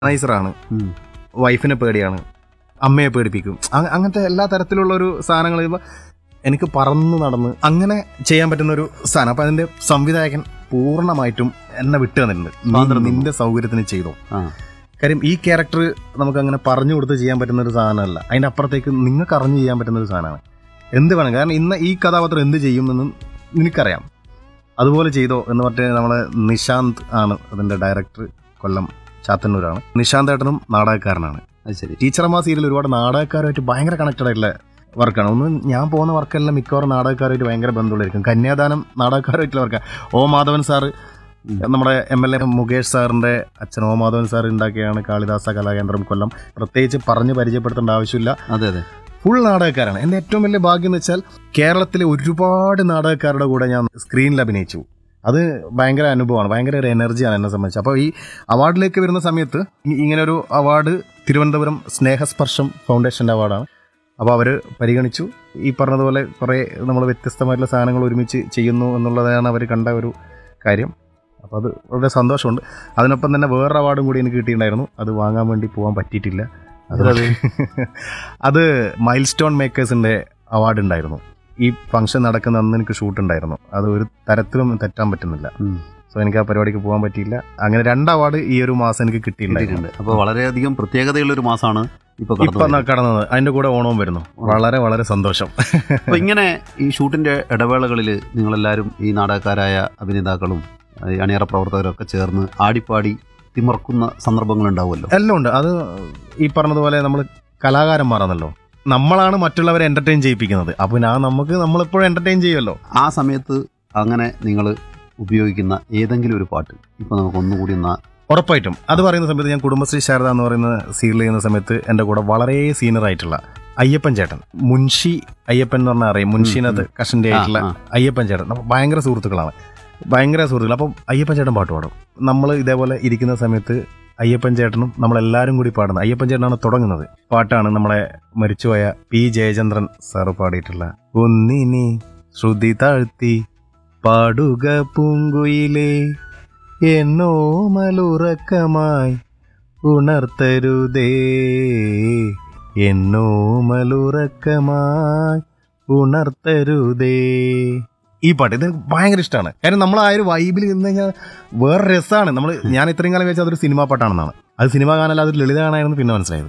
നൈസറാണ് ഉം. വൈഫിനെ പേടിയാണ് അമ്മയെ പേടിപ്പിക്കും അ- അങ്ങനത്തെ എല്ലാ തരത്തിലുള്ള ഒരു സാധനങ്ങൾ ഇപ്പൊ എനിക്ക് പറന്ന് നടന്ന് അങ്ങനെ ചെയ്യാൻ പറ്റുന്ന ഒരു സാധനം അപ്പൊ അതിന്റെ സംവിധായകൻ പൂർണ്ണമായിട്ടും എന്നെ വിട്ടു തന്നിട്ടുണ്ട് നീ സ്വാതന്ത്ര്യം നിന്റെ സൗകര്യത്തിന് ചെയ്തോ ആ കാര്യം ഈ ക്യാരക്ടർ നമുക്ക് അങ്ങനെ പറഞ്ഞു കൊടുത്ത് ചെയ്യാൻ പറ്റുന്ന ഒരു സാധനമല്ല അതിന്റെ അപ്പുറത്തേക്ക് നിങ്ങൾക്ക് അറിഞ്ഞു ചെയ്യാൻ പറ്റുന്ന ഒരു സാധനമാണ് എന്ത് വേണം കാരണം ഇന്ന് ഈ കഥാപാത്രം എന്ത് ചെയ്യുമെന്നും നിനക്കറിയാം അതുപോലെ ചെയ്തോ എന്ന് പറഞ്ഞിട്ട് നമ്മളെ നിശാന്ത് ആണ് അതിന്റെ ഡയറക്ടർ കൊല്ലം ചാത്തന്നൂരാണ് നിശാന്ത് ഏട്ടനും നാടകക്കാരനാണ് അത് ശരി ടീച്ചറമ്മ സീരിയൽ ഒരുപാട് നാടകക്കാരുമായിട്ട് ഭയങ്കര കണക്റ്റഡ് ആയിട്ടുള്ള വർക്കാണ് ഒന്ന് ഞാൻ പോകുന്ന വർക്കെല്ലാം മിക്കവാറും നാടകക്കാരുമായിട്ട് ഭയങ്കര ബന്ധമുള്ളായിരിക്കും കന്യാദാനം നാടകക്കാരുമായിട്ടുള്ള വർക്കാണ് ഓ മാധവൻ സാറ് ഉം. നമ്മുടെ എം എൽ എ മുകേഷ് സാറിന്റെ അച്ഛൻ ഓ മാധവൻ സാർ ഉണ്ടാക്കിയാണ് കാളിദാസ കലാകേന്ദ്രം കൊല്ലം പ്രത്യേകിച്ച് പറഞ്ഞ് പരിചയപ്പെടുത്തേണ്ട ആവശ്യമില്ല അതെ അതെ ഫുൾ നാടകക്കാരാണ് എൻ്റെ ഏറ്റവും വലിയ ഭാഗ്യം എന്ന് വെച്ചാൽ കേരളത്തിലെ ഒരുപാട് നാടകക്കാരുടെ കൂടെ ഞാൻ സ്ക്രീനിൽ അഭിനയിച്ചു അത് ഭയങ്കര അനുഭവമാണ് ഭയങ്കര ഒരു എനർജിയാണ് എന്നെ സംബന്ധിച്ച് അപ്പോൾ ഈ അവാർഡിലേക്ക് വരുന്ന സമയത്ത് ഈ- ഇങ്ങനെ ഒരു അവാർഡ് തിരുവനന്തപുരം സ്നേഹസ്പർശം ഫൗണ്ടേഷൻ്റെ അവാർഡാണ് അപ്പോൾ അവർ പരിഗണിച്ചു ഈ പറഞ്ഞതുപോലെ കുറേ നമ്മൾ വ്യത്യസ്തമായിട്ടുള്ള സാധനങ്ങൾ ഒരുമിച്ച് ചെയ്യുന്നു എന്നുള്ളതാണ് അവർ കണ്ട ഒരു കാര്യം അപ്പോൾ അത് വളരെ സന്തോഷമുണ്ട് അതിനൊപ്പം തന്നെ വേറൊരു അവാർഡും കൂടി എനിക്ക് കിട്ടിയിട്ടുണ്ടായിരുന്നു അത് വാങ്ങാൻ വേണ്ടി പോകാൻ പറ്റിയിട്ടില്ല അതിലത് അത് മൈൽ സ്റ്റോൺ മേക്കേഴ്സിന്റെ അവാർഡ് ഉണ്ടായിരുന്നു ഈ ഫംഗ്ഷൻ നടക്കുന്ന അന്ന് എനിക്ക് ഷൂട്ട് ഉണ്ടായിരുന്നു അത് ഒരു തരത്തിലും തെറ്റാൻ പറ്റുന്നില്ല ഉം. സോ എനിക്ക് ആ പരിപാടിക്ക് പോകാൻ പറ്റിയില്ല അങ്ങനെ രണ്ട് അവാർഡ് ഈ ഒരു മാസം എനിക്ക് കിട്ടിയിട്ടുണ്ടായിരുന്നു കിട്ടിയിട്ടുണ്ട് അപ്പൊ വളരെയധികം പ്രത്യേകതയുള്ള ഒരു മാസമാണ് ഇപ്പൊ കടന്നു ഇപ്പൊ ന- കടന്നത് അതിന്റെ കൂടെ ഓണവും വരുന്നു വളരെ വളരെ സന്തോഷം അപ്പൊ ഇങ്ങനെ ഈ ഷൂട്ടിന്റെ ഇടവേളകളിൽ നിങ്ങളെല്ലാവരും ഈ നാടകക്കാരായ അഭിനേതാക്കളും ഈ അണിയറ പ്രവർത്തകരൊക്കെ ചേർന്ന് ആടിപ്പാടി തിമർക്കുന്ന സന്ദർഭങ്ങൾ ഉണ്ടാവുമല്ലോ എല്ലാം ഉണ്ട് അത് ഈ പറഞ്ഞതുപോലെ നമ്മൾ കലാകാരന്മാരാണല്ലോ നമ്മളാണ് മറ്റുള്ളവരെ എന്റർടൈൻ ചെയ്യിപ്പിക്കുന്നത് അപ്പൊ ഞാൻ നമുക്ക് നമ്മളെപ്പോഴും എന്റർടൈൻ ചെയ്യുമല്ലോ ആ സമയത്ത് അങ്ങനെ നിങ്ങൾ ഉപയോഗിക്കുന്ന ഏതെങ്കിലും ഒരു പാട്ട് ഇപ്പൊ നമുക്ക് ഒന്നുകൂടി ഒന്ന് ഉറപ്പായിട്ടും അത് പറയുന്ന സമയത്ത് ഞാൻ കുടുംബശ്രീ ശാരദ എന്ന് പറയുന്ന സീരിയൽ ചെയ്യുന്ന സമയത്ത് എൻ്റെ കൂടെ വളരെ സീനിയർ ആയിട്ടുള്ള അയ്യപ്പൻ ചേട്ടൻ മുൻഷി അയ്യപ്പൻ എന്ന് പറഞ്ഞാൽ അറിയാം മുൻഷിനകത്ത് കഷന്റെ ആയിട്ടുള്ള ആ, അയ്യപ്പൻ ചേട്ടൻ അപ്പൊ ഭയങ്കര സുഹൃത്തുക്കളാണ് ഭയങ്കര സുഹൃത്തുക്കൾ അപ്പം അയ്യപ്പൻ ചേട്ടൻ പാട്ട് പാടും നമ്മൾ ഇതേപോലെ ഇരിക്കുന്ന സമയത്ത് അയ്യപ്പൻ ചേട്ടനും നമ്മളെല്ലാവരും കൂടി പാടുന്നത് അയ്യപ്പൻ ചേട്ടനാണ് തുടങ്ങുന്നത് പാട്ടാണ് നമ്മളെ മരിച്ചുപോയ പി ജയചന്ദ്രൻ സാറ് പാടിയിട്ടുള്ള ഒന്നിനി ശ്രുതി താഴ്ത്തി പാടുക പൂങ്കുയിലേ എന്നോ മലുറക്കമായി ഉണർത്തരുതേ എന്നോ മലുറക്കമായി ഉണർത്തരുതേ ഈ പാട്ട് ഇത് ഭയങ്കര ഇഷ്ടമാണ് കാരണം നമ്മൾ ആ ഒരു വൈബിൽ നിന്ന് കഴിഞ്ഞാൽ വേറെ രസമാണ് നമ്മൾ ഞാൻ ഇത്രയും കാലം വെച്ചാൽ അതൊരു സിനിമാ പാട്ടാണെന്നാണ് അത് സിനിമ കാണാൻ അതൊരു ലളിത കാണാനായിരുന്നു പിന്നെ മനസ്സിലായത്